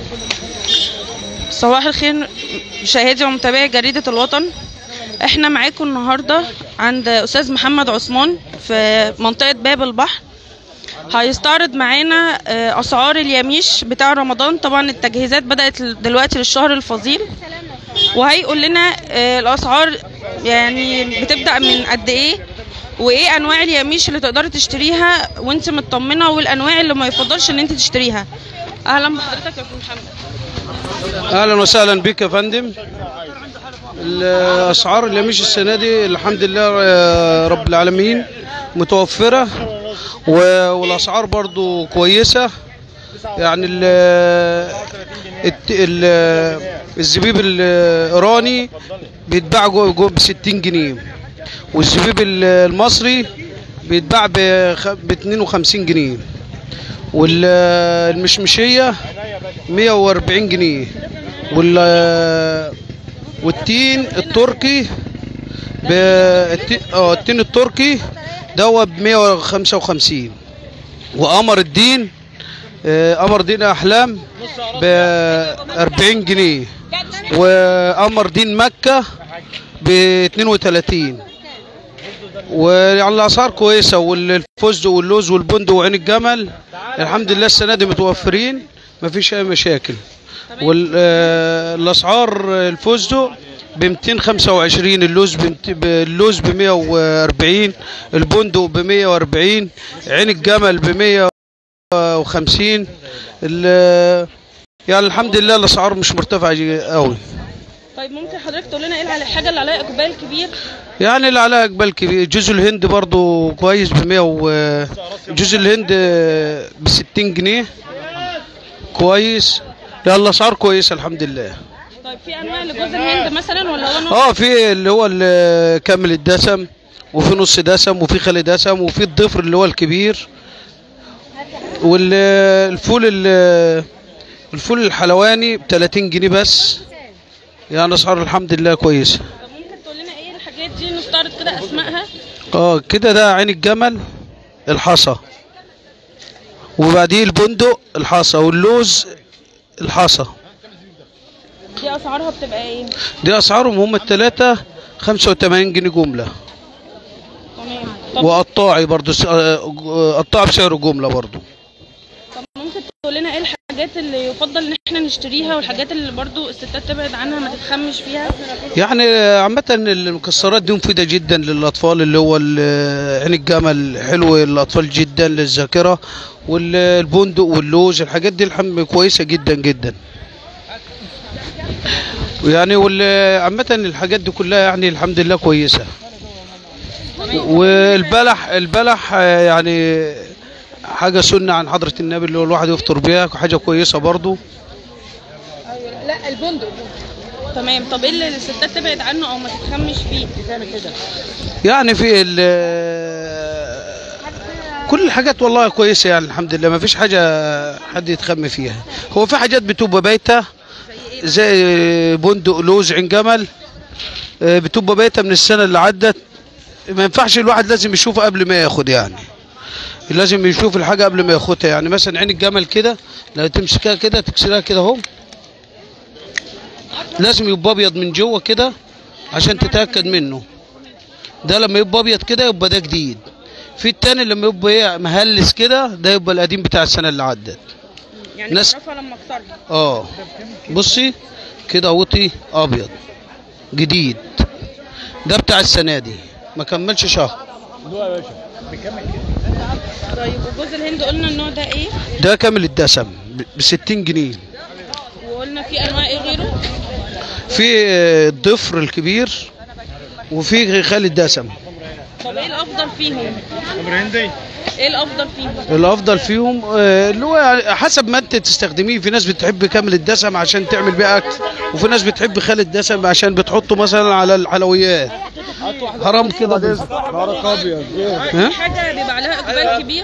صباح الخير مشاهدي ومتابعي جريدة الوطن احنا معاكم النهاردة عند أستاذ محمد عثمان في منطقة باب البحر هيستعرض معانا آه، أسعار اليميش بتاع رمضان طبعا التجهيزات بدأت دلوقتي للشهر الفضيل وهيقول لنا آه، الأسعار يعني بتبدأ من قد إيه وإيه أنواع اليميش اللي تقدري تشتريها وأنت مطمنة والأنواع اللي ما يفضلش إن أنت تشتريها أهلا بحضرتك يا أستاذ محمد اهلا وسهلا بك يا فندم الاسعار اللي مش السنه دي الحمد لله آه، رب العالمين متوفره و- والاسعار برضو كويسه يعني ال الت- ال- الزبيب الايراني بيتباع جو جو ب 60 جنيه والزبيب ال- المصري بيتباع ب 52 جنيه والمشمشيه 140 جنيه وال والتين التركي ب التين- اه التين التركي ده ب 155 وقمر الدين آه، قمر دين احلام ب 40 جنيه وقمر دين مكه ب 32 ويعني الاسعار كويسه والفستق واللوز والبندق وعين الجمل الحمد لله السنه دي متوفرين مفيش اي مشاكل والاسعار الفستق ب 225 اللوز ب اللوز ب 140 البندق ب 140 عين الجمل ب 150 ال- يعني الحمد لله الاسعار مش مرتفعه قوي طيب ممكن حضرتك تقول لنا ايه الحاجه اللي عليها اقبال كبير يعني اللي عليها اقبال كبير جوز الهند برضو كويس ب 100 و جوز الهند ب 60 جنيه كويس يلا الاسعار كويسه الحمد لله طيب في انواع لجوز الهند مثلا ولا هو نوع اه في اللي هو ال- كامل الدسم وفي نص دسم وفي خالي دسم وفي الضفر اللي هو الكبير والفول الفول الحلواني ب 30 جنيه بس يعني اسعار الحمد لله كويسه طب ممكن تقول لنا ايه الحاجات دي نستعرض كده اسمائها اه كده ده عين الجمل الحصى وبعديه البندق الحصى واللوز الحصى دي اسعارها بتبقى ايه دي اسعارهم هم الثلاثه 85 جنيه جمله تمام طب, وقطاعي برضو س- آه، قطاع بسعر جمله برضو طب ممكن تقول لنا ايه الحاجات اللي يفضل ان احنا نشتريها والحاجات اللي برضو الستات تبعد عنها ما تتخمش فيها يعني عامة المكسرات دي مفيدة جدا للأطفال اللي هو ال- عين الجمل حلو للأطفال جدا للذاكرة والبندق واللوز الحاجات دي الحم كويسة جدا جدا يعني وال- عامة الحاجات دي كلها يعني الحمد لله كويسة والبلح البلح آه، يعني حاجة سنة عن حضرة النبي اللي هو الواحد يفطر بيها حاجة كويسة برضو لا البندق تمام طب ايه اللي الستات تبعد عنه او ما تتخمش فيه يعني في ال كل الحاجات والله كويسة يعني الحمد لله ما فيش حاجة حد يتخم فيها هو في حاجات بتبقى بايتة زي بندق لوز عين جمل آه، بتبقى بايتة من السنة اللي عدت ما ينفعش الواحد لازم يشوفها قبل ما ياخد يعني لازم يشوف الحاجة قبل ما ياخدها يعني مثلا عين الجمل كده لو تمسكها كده تكسرها كده اهو لازم يبقى ابيض من جوه كده عشان تتاكد منه ده لما يبقى ابيض كده يبقى ده جديد في التاني لما يبقى ايه مهلس كده ده يبقى القديم بتاع السنه اللي عدت يعني ناس- تعرفها لما اكسرها اه بصي كده وطي ابيض جديد ده بتاع السنه دي ما كملش شهر طيب وجوز الهند قلنا النوع ده ايه ده كامل الدسم ب 60 جنيه وقلنا في انواع ايه غيره في آه، الضفر الكبير وفي خالي الدسم طب ايه الافضل فيهم ايه الافضل فيهم الافضل فيهم آه، اللي هو يعني حسب ما انت تستخدميه في ناس بتحب كامل الدسم عشان تعمل بيه اكل وفي ناس بتحب خالي الدسم عشان بتحطه مثلا على الحلويات حرام كده ها؟ في حاجه بيبقى عليها اقبال كبير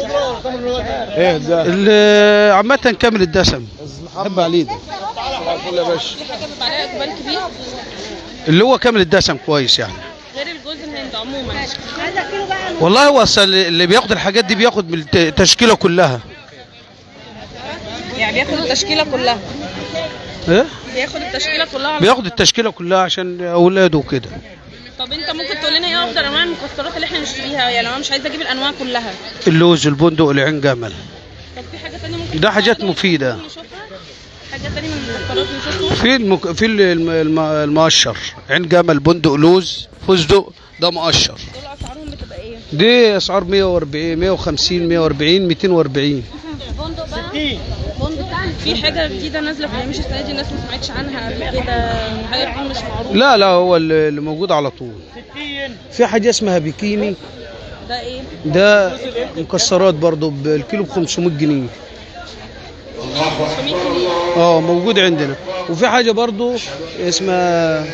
ال- عامة كامل الدسم حب عليه ده في حاجه بيبقى عليها اقبال كبير اللي هو كامل الدسم كويس يعني غير الجوز الهند عموما والله هو أصل اللي بياخد الحاجات دي بياخد من الت- التشكيله كلها يعني بياخد التشكيله كلها ايه بياخد التشكيله كلها على بياخد التشكيله كلها عشان اولاده وكده طب انت ممكن تقول لنا ايه افضل انواع المكسرات اللي احنا نشتريها يعني لو انا مش عايزه اجيب الانواع كلها اللوز البندق العين جمل طب في حاجه ثانيه ممكن ده حاجات مفيده نشوفها حاجه ثانيه من المكسرات نشوفها في المك... في الم... الم... المقشر عين جمل بندق لوز فستق ده مقشر دول اسعارهم بتبقى ايه دي اسعار 140 150 140 240 بندق بقى بندق في حاجه جديده نازله في الهامش السنه دي الناس ما سمعتش عنها قبل كده حاجه تكون مش معروفه لا لا هو اللي اللي موجود على طول في حاجه اسمها بيكيني ده ايه ده مكسرات برضو بالكيلو ب 500 جنيه 500 جنيه اه موجود عندنا وفي حاجه برضو اسمها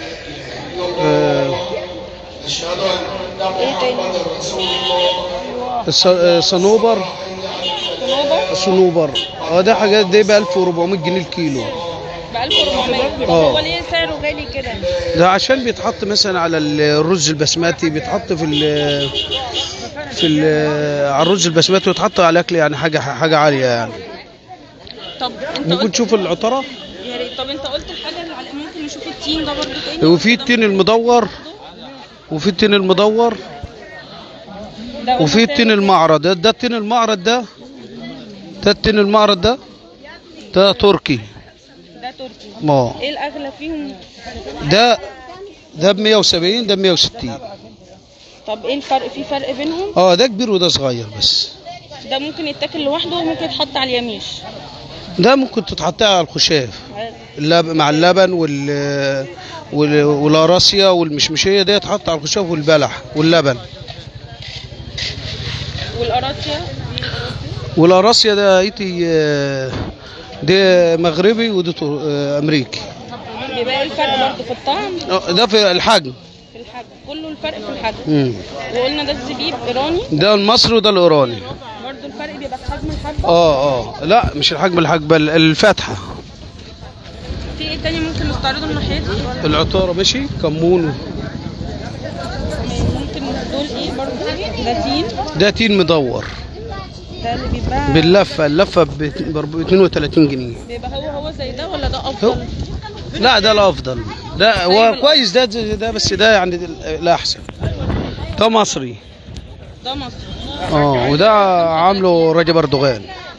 آه ايه تاني الص- آه، صنوبر صنوبر صنوبر اه ده حاجات دي ب 1400 جنيه الكيلو ب 1400 اه. هو ليه سعره غالي كده ده عشان بيتحط مثلا على الرز البسمتي بيتحط في ال في ال على الرز البسمتي ويتحط على الاكل يعني حاجه حاجه عاليه يعني طب انت ممكن قلت تشوف العطره يا ريت طب انت قلت الحاجه اللي على ممكن نشوف التين ده برضه تاني وفي التين المدور وفي التين المدور ده وفي قلنا التين سعره المعرض ده, ده التين المعرض ده ده التين المعرض ده ده تركي ده تركي ما ايه الاغلى فيهم ده ده ب 170 ده ب 160 طب ايه الفرق في فرق بينهم اه ده كبير وده صغير بس ده ممكن يتاكل لوحده وممكن يتحط على اليميش ده ممكن تتحطها على الخشاف اللب مع اللبن وال وال- والقراصية والمشمشية دي تحط على الخشاف والبلح واللبن والقراصية والقراصية ده ايتي آه، ده مغربي ودي تر- آه، امريكي بيبقى ايه الفرق برضه في الطعم آه، ده في الحجم في الحجم كله الفرق في الحجم مم. وقلنا ده الزبيب ايراني ده المصري وده الايراني برضه الفرق بيبقى في حجم الحبه اه اه لا مش الحجم الحجم ال- الفتحة في ايه تاني ممكن نستعرضه من الناحيه دي العطارة ماشي كمون ممكن دول ايه برضه ده تين ده تين مدور ده اللي بيبقى باللفة اللفة ب 32 جنيه بيبقى هو هو زي ده ولا ده افضل لا ده الافضل ده هو كويس ده ده بس ده يعني الاحسن ده مصري ده مصر اه وده عامله رجب اردوغان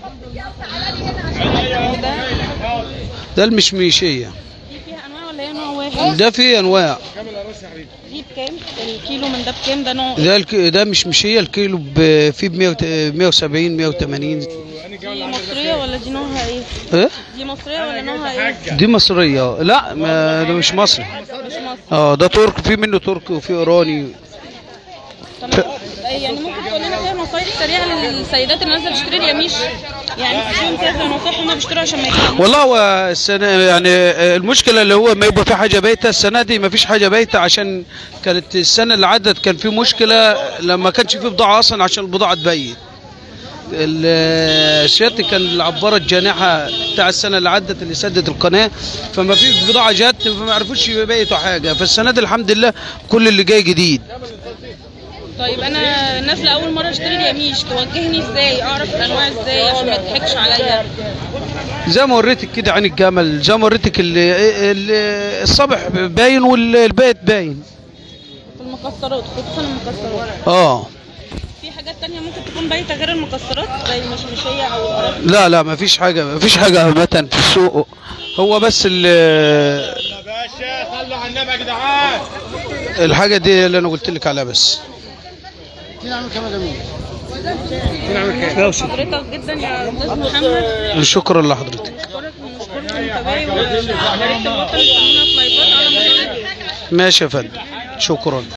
وده ده المشميشيه في فيها انواع ولا هي نوع واحد ده فيه انواع دي بكام الكيلو من ده بكام ده نوع ده الك... ده مشمشيه الكيلو ب... فيه ب 170 180 دي مصريه ولا دي نوعها ايه ايه دي مصريه ولا نوعها ايه دي مصريه لا ما ده مش مصري مش مصر اه ده ترك في منه تركي وفي ايراني تمام يعني ممكن تقول لنا كده نصايح سريعه للسيدات اللي نازله تشتري اليميش يعني فيهم كذا نصايح هم بيشتروا عشان ما يتعبوش والله هو السنة يعني المشكلة اللي هو ما يبقى في حاجة بايتة السنة دي ما فيش حاجة بايتة عشان كانت السنة اللي عدت كان في مشكلة لما كانش في بضاعة أصلا عشان البضاعة تبيت الشات كان العبارة الجانحة بتاع السنة اللي عدت اللي سدت القناة فما فيش بضاعة جت فما عرفوش يبيتوا حاجة فالسنة دي الحمد لله كل اللي جاي جديد طيب انا نازله اول مره اشتري اليميش توجهني ازاي اعرف الانواع ازاي عشان ما يضحكش عليا زي ما وريتك كده عين الجمل زي ما وريتك ال- ال- الصبح باين والبيت باين في المكسرات خصوصا المكسرات اه في حاجات تانية ممكن تكون بايته غير المكسرات زي المشمشيه او القرف لا لا ما فيش حاجة ما فيش حاجة عامة في السوق هو بس ال يا باشا صلوا على النبي يا جدعان الحاجة دي اللي أنا قلت لك عليها بس حضرتك جدا يا استاذ محمد شكرا لحضرتك اشكرك ونشكرك المتابعين ويا ريت الوطن يستنونا في لايفات على مصر ماشي يا فندم شكرا